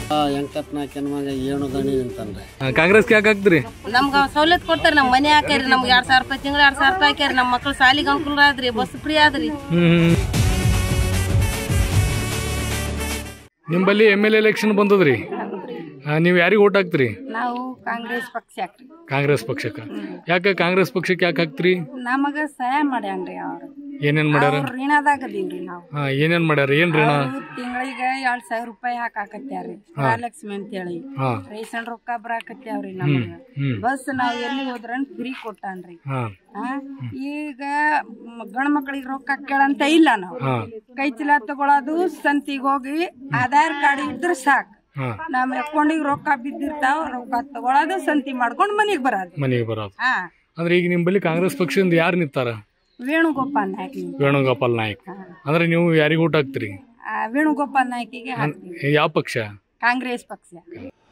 ವೆಂಕಟಪ್ಪ ನಾಯ್ಕನ ಮಗ ಏನು ದಣಿ ನಿಂತಾನ್ರಿ ಕಾಂಗ್ರೆಸ್ಗೆ ಯಾಕೆ ಹಾಕ್ತೀರಿ ನಮ್ಗೆ ಸವಲತ್ತು ಕೊಡ್ತಾರೆ ನಮ್ಮ ಮನೆ ಹಾಕ್ಯಾರಿ ನಮ್ಗೆ ಎರಡ್ ಸಾವಿರ ರೂಪಾಯಿ ತಿಂಗಳ ಎರಡ್ ಸಾವಿರ ರೂಪಾಯಿ ಹಾಕ್ಯಾರಿ ನಮ್ಮ ಮಕ್ಳು ಸಾಲಿಗೆ ಅನುಕೂಲ ಆದ್ರಿ ಬಸ್ ಫ್ರೀ ಆದ್ರಿ ಹ್ಮ್ ನಿಂಬಲ್ಲಿ ಎಮ್ ಎಲ್ ಎಲೆಕ್ಷನ್ ಬಂದದ್ರಿ ನೀವು ಯಾರಿಗೆ ಓಟ್ ಹಾಕ್ತೀರಿ ನಾವು ಕಾಂಗ್ರೆಸ್ ಪಕ್ಷ ಹಾಕ್ರಿ ಕಾಂಗ್ರೆಸ್ ಪಕ್ಷಕ್ಕೆ ಯಾಕೆ ಕಾಂಗ್ರೆಸ್ ಪಕ್ಷಕ್ಕೆ ಯಾಕೆ ಹಾಕ್ತೀರಿ ನಮಗ ಸಹಾಯ ಮಾಡ್ಯಾನ್ರಿ ಅವ್ರು ಏನೇನ್ ಮಾಡ್ಯಾರ ಋಣದಾಗದೀವ್ರಿ ನಾವು ಹಾ ಏನೇನ್ ಮಾಡ್ಯಾರ ಏನ್ ಋಣ ತಿಂಗಳಿಗೆ ಎರಡ್ ಸಾವಿರ ರೂಪಾಯಿ ಹಾಕಾಕತ್ಯಾರಿ ಮಹಾಲಕ್ಷ್ಮಿ ಅಂತೇಳಿ ಹಾ ರೇಷನ್ ರೊಕ್ಕ ಬರಾಕತ್ಯಾವ್ರಿ ನಮಗ ಹ್ಮ್ ಬಸ್ ನಾವ್ ಎಲ್ಲಿ ಹೋದ್ರ ಫ್ರೀ ಕೊಟ್ಟಾನ್ರಿ ಹಾ ಆ, ಈಗ ಗಂಡ ಮಕ್ಳಿಗೆ ರೊಕ್ಕ ಕೇಳಂತ ಇಲ್ಲ ನಾವು ಹಾ ಕೈ ಚೀಲ ತಗೊಳೋದು ಸಂತಿಗೆ ಹೋಗಿ ಆಧಾರ್ ಕಾರ್ಡ್ ಇದ್ರೆ ಸಾಕು ಹಾ ನಮ್ಮ ಅಕೌಂಟಿಗೆ ರೊಕ್ಕ ಬಿದ್ದಿರ್ತಾವ ರೊಕ್ಕ ತಗೊಳೋದು ಸಂತಿ ಮಾಡ್ಕೊಂಡು ಮನೆಗೆ ಬರೋದು ಮನೆಗೆ ಬರೋದು ಹಾ ಅಂದ್ರೆ ಈಗ ನಿಂಬಲ್ಲಿ ಕಾಂಗ್ರೆಸ್ ಪಕ್ಷದಿಂದ ಯಾರು ನಿಂತಾರ ವೇಣುಗೋಪಾಲ್ ನಾಯ್ಕ ವೇಣುಗೋಪಾಲ್ ನಾಯ್ಕ್ ಅಂದ್ರೆ ನೀವು ಯಾರಿಗೆ ಓಟ್ ಹಾಕ್ತೀರಿ ವೇಣುಗೋಪಾಲ್ ನಾಯ್ಕಿಗೆ ಹಾಕ್ತೀವಿ ಯಾವ ಪಕ್ಷ ಕಾಂಗ್ರೆಸ್ ಪಕ್ಷ